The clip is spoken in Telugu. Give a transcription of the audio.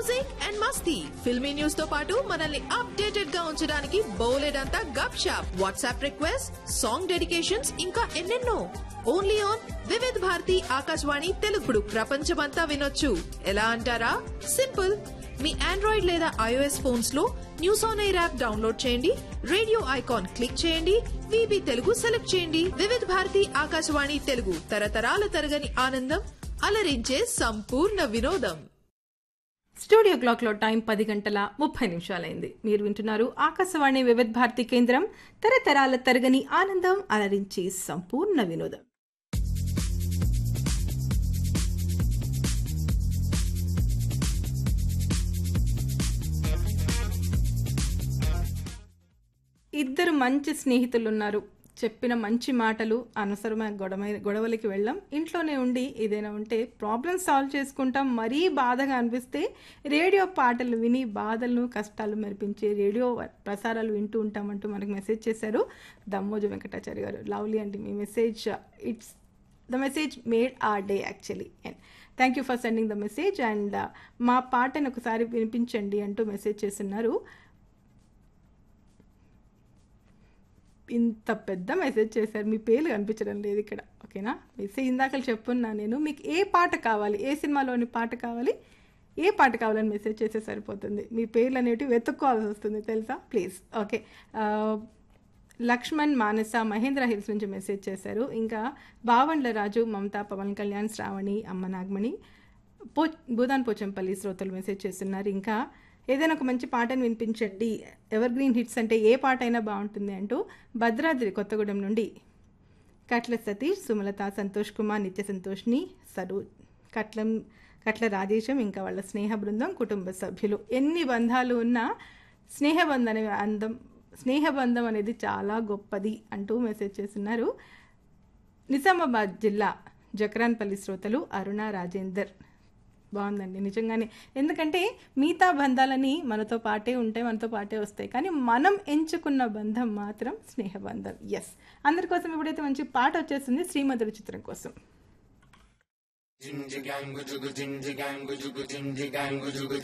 మ్యూజిక్ అండ్ మస్తీ ఫిల్మీ న్యూస్ తో పాటు మనల్ని అప్డేటెడ్ గా ఉంచడానికి బోలెడంతా Gup Shup WhatsApp request song dedications ఇంకా ఎన్నెన్నో ఓన్లీ ఆన్ వివిధ్ భారతి ఆకాశవాణి తెలుగుడు ప్రపంచమంతా వినొచ్చు ఎలా అంటారా సింపుల్ మీ ఆండ్రాయిడ్ లేదా ఐఓఎస్ ఫోన్స్ లో news on air app download చేయండి రేడియో ఐకాన్ క్లిక్ చేయండి విబి తెలుగు సెలెక్ట్ చేయండి వివిధ్ భారతి ఆకాశవాణి తెలుగు తరతరాల తరగని ఆనందం అలరించే సంపూర్ణ వినోదం స్టూడియో క్లాక్లో టైం పది గంటల ముప్పై నిమిషాలైంది మీరు వింటున్నారు ఆకాశవాణి వివిధ భారతి కేంద్రం తరతరాల తరగని ఆనందం అలరించి సంపూర్ణ వినోదం ఇద్దరు మంచి స్నేహితులు ఉన్నారు చెప్పిన మంచి మాటలు అనవసరమైన గొడవ గొడవలకి వెళ్ళాం ఇంట్లోనే ఉండి ఏదైనా ఉంటే ప్రాబ్లమ్ సాల్వ్ చేసుకుంటాం మరీ బాధగా అనిపిస్తే రేడియో పాటలు విని బాధలను కష్టాలు మెరిపించే రేడియో ప్రసారాలు వింటూ ఉంటామంటూ మనకు మెసేజ్ చేశారు దమ్మోజు వెంకటాచారి గారు లవ్లీ అండి మీ message it's the message made our day actually and thank you for sending the message and మా పాటను ఒకసారి వినిపించండి అంటూ మెసేజ్ చేస్తున్నారు ఇంత పెద్ద మెసేజ్ చేశారు మీ పేర్లు కనిపించడం లేదు ఇక్కడ ఓకేనా మెసేజ్ ఇందాక చెప్పున్నా నేను మీకు ఏ పాట కావాలి ఏ సినిమాలోని పాట కావాలి ఏ పాట కావాలని మెసేజ్ చేస్తే సరిపోతుంది మీ పేర్లు అనేటివి వెతుక్కోవాల్సి వస్తుంది తెలుసా please okay Lakshman Manasa Mahendra hills నుంచి మెసేజ్ చేశారు ఇంకా బావండ్ల రాజు మమతా పవన్ కళ్యాణ్ శ్రావణి అమ్మ నాగమణి పో భూదాన్ పోచంపల్లి శ్రోతలు మెసేజ్ చేస్తున్నారు ఇంకా ఏదైనా ఒక మంచి పాటను వినిపించండి ఎవర్ గ్రీన్ హిట్స్ అంటే ఏ పాట అయినా బాగుంటుంది అంటూ భద్రాద్రి కొత్తగూడెం నుండి కట్ల సతీష్ సుమలత సంతోష్ కుమార్ నిత్య సంతోష్ని సరు కట్లం కట్ల రాజేశం ఇంకా వాళ్ళ స్నేహ బృందం కుటుంబ సభ్యులు ఎన్ని బంధాలు ఉన్నా స్నేహబంధం అనే అందం స్నేహబంధం అనేది చాలా గొప్పది అంటూ మెసేజ్ చేస్తున్నారు నిజామాబాద్ జిల్లా జక్రాన్పల్లి శ్రోతలు అరుణ రాజేందర్ బాగుందండి నిజంగానే ఎందుకంటే మిగతా బంధాలని మనతో పాటే ఉంటాయి మనతో పాటే వస్తాయి కానీ మనం ఎంచుకున్న బంధం మాత్రం స్నేహబంధం ఎస్ అందరి కోసం ఇప్పుడైతే మంచి పాట వచ్చేస్తుంది శ్రీమధుర చిత్రం కోసం Jinjigangu jugu jinjigangu jugu jinjigangu jugu